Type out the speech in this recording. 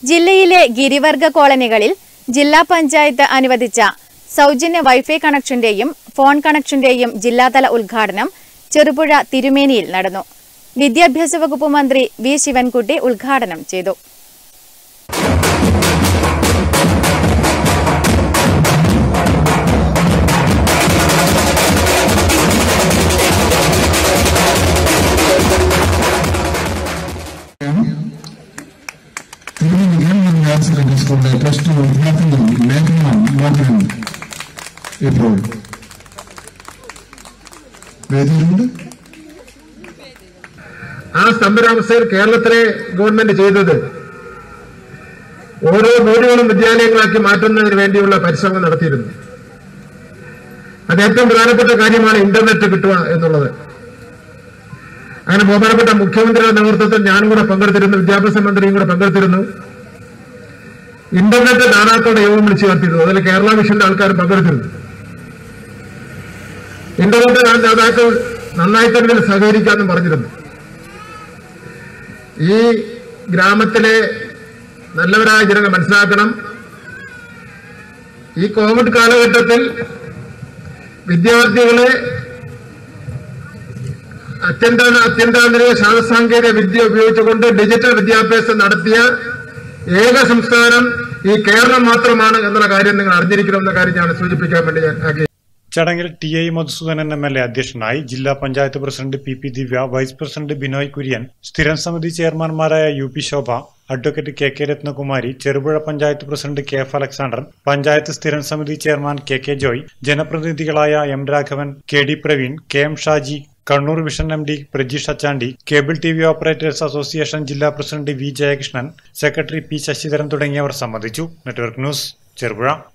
ജില്ലയിലെ ഗിരിവർഗ കോളനികളിൽ ജില്ലാ പഞ്ചായത്ത് അനുവദിച്ച സൗജന്യ വൈഫൈ കണക്ഷന്റെയും ഫോൺ കണക്ഷന്റെയും ജില്ലാതല ഉദ്ഘാടനം ചെറുപുഴ തിരുമേനിയിൽ നടന്നു വിദ്യാഭ്യാസ വകുപ്പ് മന്ത്രി വി ശിവൻകുട്ടി ഉദ്ഘാടനം ചെയ്തു തിരുവനന്തപുരം ഗവൺമെന്റ് ഹയർ സെക്കൻഡറി സ്കൂളിലെ പ്ലസ് ടു വിദ്യാർത്ഥിനി ലേഖന മോഹൻ ഇപ്പോൾ വേദിയിലുണ്ട് ആ സ്തംഭനാവസ്ഥയിൽ കേരളത്തിലെ ഗവൺമെന്റ് ചെയ്തത് ഓരോ വീടുകളും വിദ്യാലയങ്ങളാക്കി മാറ്റുന്നതിന് വേണ്ടിയുള്ള പരിശ്രമം നടത്തിയിരുന്നു അത് ഏറ്റവും പ്രധാനപ്പെട്ട കാര്യമാണ് ഇന്റർനെറ്റ് കിട്ടുക എന്നുള്ളത് അങ്ങനെ ബഹുമാനപ്പെട്ട മുഖ്യമന്ത്രിയുടെ നേതൃത്വത്തിൽ ഞാനും കൂടെ പങ്കെടുത്തിരുന്നു വിദ്യാഭ്യാസ മന്ത്രിയും കൂടെ പങ്കെടുത്തിരുന്നു ഇന്റർനെറ്റ് ദാതാക്കളുടെ യോഗം വിളിച്ചു ചേർത്തിരുന്നു അതിൽ കേരള മിഷന്റെ ആൾക്കാർ പങ്കെടുത്തിരുന്നു ഇന്റർനെറ്റ് ദാതാക്കൾ നന്നായി തന്നെ ഇതിൽ സഹകരിക്കാമെന്ന് പറഞ്ഞിരുന്നു ഈ ഗ്രാമത്തിലെ നല്ലവരായ ജനങ്ങൾ മനസ്സിലാക്കണം ഈ കോവിഡ് കാലഘട്ടത്തിൽ വിദ്യാർത്ഥികളെ അത്യന്ത അത്യന്താന്തരിക ശാസ്ത്രസാങ്കേതിക വിദ്യ ഉപയോഗിച്ചുകൊണ്ട് ഡിജിറ്റൽ വിദ്യാഭ്യാസം നടത്തിയ ഏക സംസ്ഥാനം ഈ കേരളം മാത്രമാണ് എന്നുള്ള കാര്യം നിങ്ങൾ അറിഞ്ഞിരിക്കണമെന്ന കാര്യം ഞാൻ സൂചിപ്പിക്കാൻ വേണ്ടി ഞാൻ ആഗ്രഹിക്കുന്നു ചടങ്ങിൽ T I Madhusoodanan M L A അധ്യക്ഷനായി ജില്ലാ panchayat president P P Divya vice president Binoy Kurian സ്ഥിരം സമിതി ചെയർമാൻമാരായ U P Shobha advocate K K Rathnakumari Cherupuzha panchayat president K F Alexander panchayat സ്ഥിരം സമിതി ചെയർമാൻ കെ കെ ജോയ് ജനപ്രതിനിധികളായ M Raghavan K D Praveen K M Shaji Kannur vision M D Prajeesh Achandi cable T V operators association ജില്ലാ president V Jayakrishnan secretary P Sasidharan തുടങ്ങിയവർ സംബന്ധിച്ചു network news Cherupuzha